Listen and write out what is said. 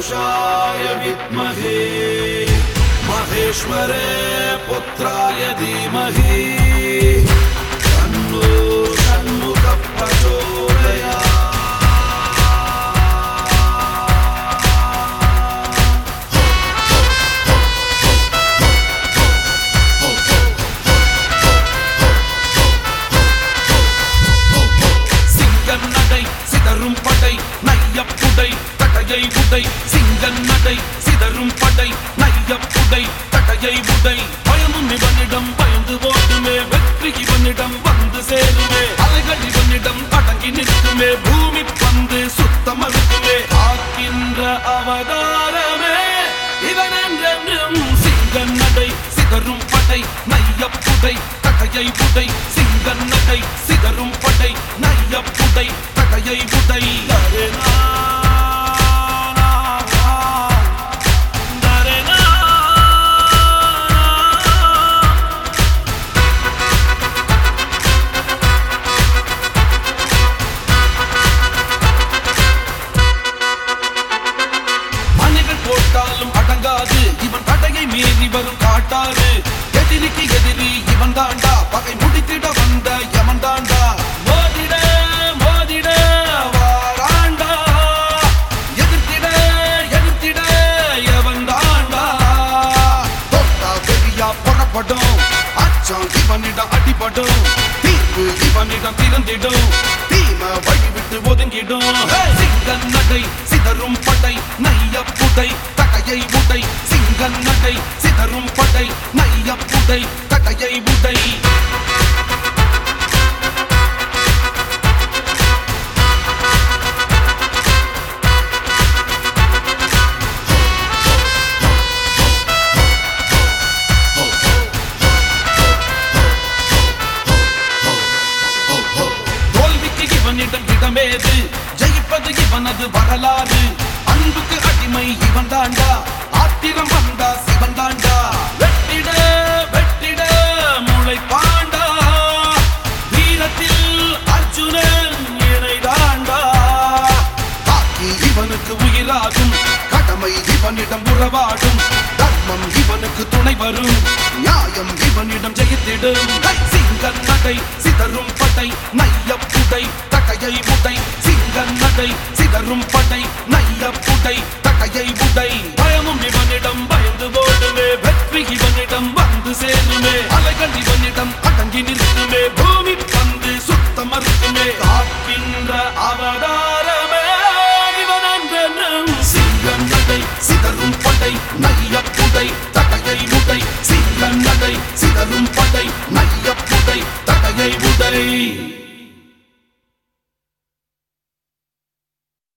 पुरुषाय विद्महे महेश्वरे पुत्राय धीमहि तन्नो षण्मुखः प्रचोदयात् சிங்கன் நடை சிதறும் படை நையப்புடை தடையை உடை சிங்கன் நடை சிதறும் படை நையப்புடை தடையை உடை பயமும் இவனிடம் பயந்து ஓடுமே வெற்றி இவனிடம் வந்து சேருமே அலைகள் இவனிடம் அடங்கி நிற்குமே பூமி பந்து சுத்தம் அழுக்குமே ஆக்கின்ற அவதாரமே இவன் என்றென்றும் சிங்கன் நடை சிதறும் படை நையப்புடை தடையை உடை சிங்கன் நடை சிதறும் படை நையப்புடை தடையை உடை தரேனா, தரேனா. மணிகள் போட்டாலும் அடங்காது இவன் தடையை மீறி வரும் காட்டாது எதிரிக்கு எதிரி இவன் தாண்டா பகை முடித்திட வந்த யமன் தாண்டா மோதிட மோதிட வாராண்டா எதிர்த்திட எதிர்த்திட எவன் தாண்டா தொட்டா வெறியா புறப்படும் அச்சம் இவனிடம் அடிபடும் தீர்வு இவனிடம் திறந்திடும் தீம வழி விட்டு ஒதுங்கிடும் சிங்கன் நடை சிதறும் படை நைய புடை தகையை உடை சிங்கன் நடை சிதறும் படை நைய புடை தகையை உடை தோல்விக்கு இவனிடம் இடமேது ஜெயிப்பது இவனது வரலாறு அன்புக்கு அடிமை இவன் தாண்டா ஆத்திரம் வந்தா சிவன் தாண்டா வெட்டிட வெட்டிட முளை பாண்டா வீரத்தில் அர்ஜுனன் இணை தாண்டா காக்கி இவனுக்கு உயிராகும் கடமை இவனிடம் உறவாடும் தர்மம் இவனுக்கு துணை வரும் நியாயம் இவனிடம் ஜெயித்திடும் ஹை, சிங்கன் நடை சிதறும் படை நைய புடை தகையை உடை சிங்கன் நடை சிதறும் படை நைய புடை தகையை உடை பயமும் இவனிடம் பயந்து ஓடுமே வெற்றி இவனிடம் வந்து சேருமே அலைகள் இவனிடம் அடங்கி நிற்குமே பூமி பந்து சுத்தம் மறுக்குமே காக்கின்ற அவதாரமே இவன் என்றென்றும் சிங்கம் நடை சிதறும் படை நைய புடை தடையை உடை சிங்கம் நடை சிதறும் படை நைய புடை தடையை உடை